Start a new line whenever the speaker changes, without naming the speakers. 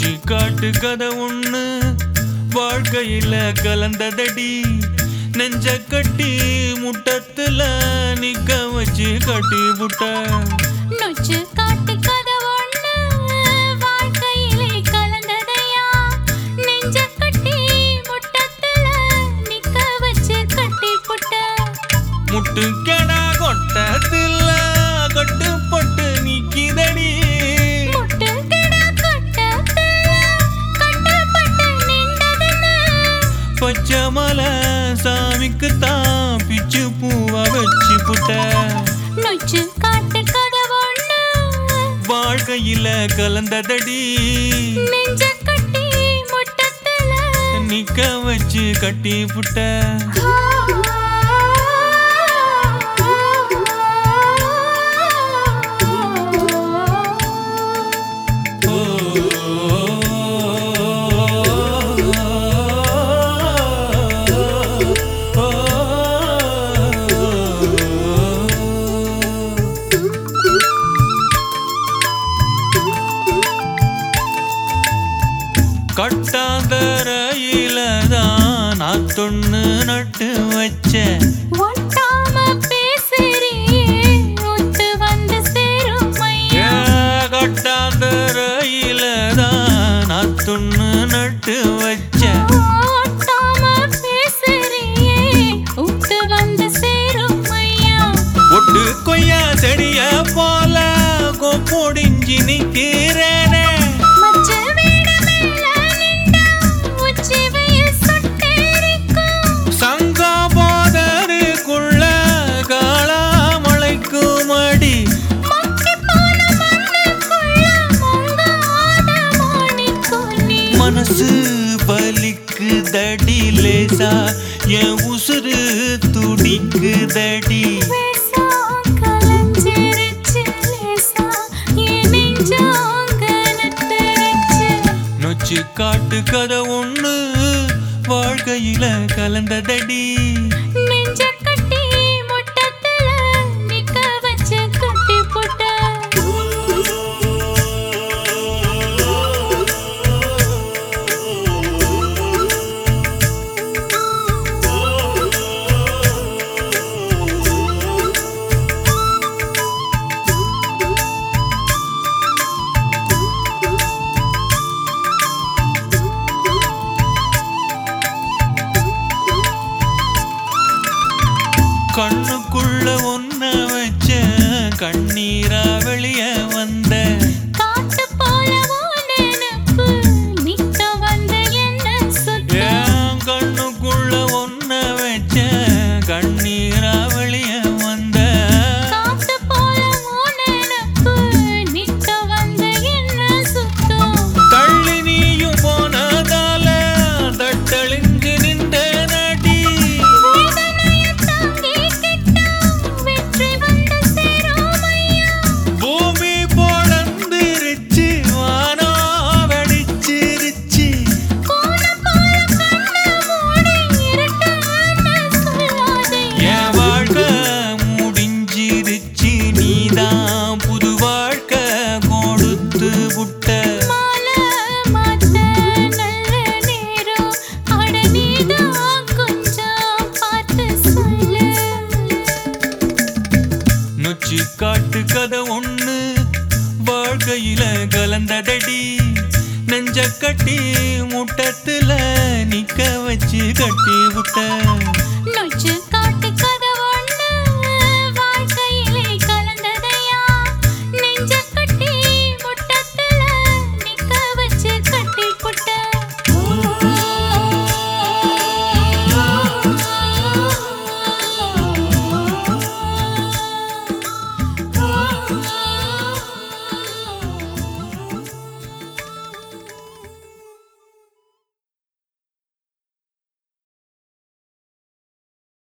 நொச்சி காட்டு கதை ஒண்ணு வாழ்க்கையில கலந்ததடி நெஞ்ச கட்டி முட்டத்துல நிக்க வச்சு கட்டி புட்ட
நொச்சு காட்டு கதை ஒண்ணு வாழ்க்கையிலே கலந்ததையா நெஞ்ச கட்டி முட்டத்துல நிக்க வச்சு கட்டி புட்ட
முட்டு கெடா கொட்டத்துல கட்டுப்பட்டு நிக்கிதடி
முட்டு கிட கட்டத்துல கட்டப்பட்டு நின்றதுன்னு
பச்சை மலை சாமிக்கு தான் பிச்சு பூவா வச்சு புட்ட
நொச்சு காட்டு கதை ஒண்ணு
வாழ்க்கையில கலந்ததடி
நெஞ்ச கட்டி முட்டத்துல
நிக்க வச்சு கட்டி புட்ட கட்டாந்தரையில தான் நான் தொண்ணு நட்டு வச்சேன்
ஒட்டாம பேசுறியே ஒத்து வந்து சேரும் ஐயா
கட்டாந்தரையில தான் நான் தொண்ணு நட்டு வச்சேன்
ஒட்டாம பேசுறியே ஒத்து வந்து சேரும் ஐயா
ஒட்டு கொய்யா செடிய போல கொப்பொடிஞ்சி நிக்கிறேனே
மச்ச வீடு மேல நின்றா உச்சி வெயில் சுட்டெரிக்கும்
சங்கா போதருக்குள்ள காளாமழைக்கும் அடி
மக்கி போன மண்ணுக்குள்ள மங்காத மாணிக்கொல்லி
மனசு பலிக்குதடி லேசா என் உசுறு துடிக்குதடி
பேசா கலஞ்சிருச்சு லேசா என் நெஞ்சாங்கனத்திருச்சு
நொச்சு காட்டு கதை ஒண்ணு வாழ்க்கையில கலந்ததடி
நெஞ்ச கட்டி முட்டத்துல நிக்க வச்சு கட்டி போட்ட
கண்ணுக்குள்ள ஒன்ன வச்ச கண்ணீரா வெளிய வந்த
காட்டு போலவோ நினைப்பு நிக்க வந்து என்ன சுத்த
என் கண்ணுக்குள்ள ஒன்ன வச்ச கண்ணீரா வெளிய வந்த
காட்டு போலவோ நினைப்பு நிக்க வந்து என்ன சுத்தம்
தள்ளி நீயும் போனதால தட்டழிஞ்சு நின்ற நடி
வேதனையை தாங்கிக்கிட்டா வெற்றி வந்து சேரும் ஐயா.
பூமி பொழந்திருச்சு வானா வெடிச்சிருச்சு
கோலம் போல கண்ணை மூடி இருட்டான்னு சொல்லாதே.
என் வாழ்க்கை முடிஞ்சிருச்சு நீதான் புது வாழ்க்கை கொடுத்து புட்ட
மாலை மாத்த நல்ல நேரம். அட நீதான் கொஞ்சம் பார்த்து சொல்லு
நொச்சி காட்டு கதை ஒண்ணு வாழ்க்கையில கலந்ததடி நெஞ்ச கட்டி முட்டத்துல நிக்க வச்சு கட்டி விட்ட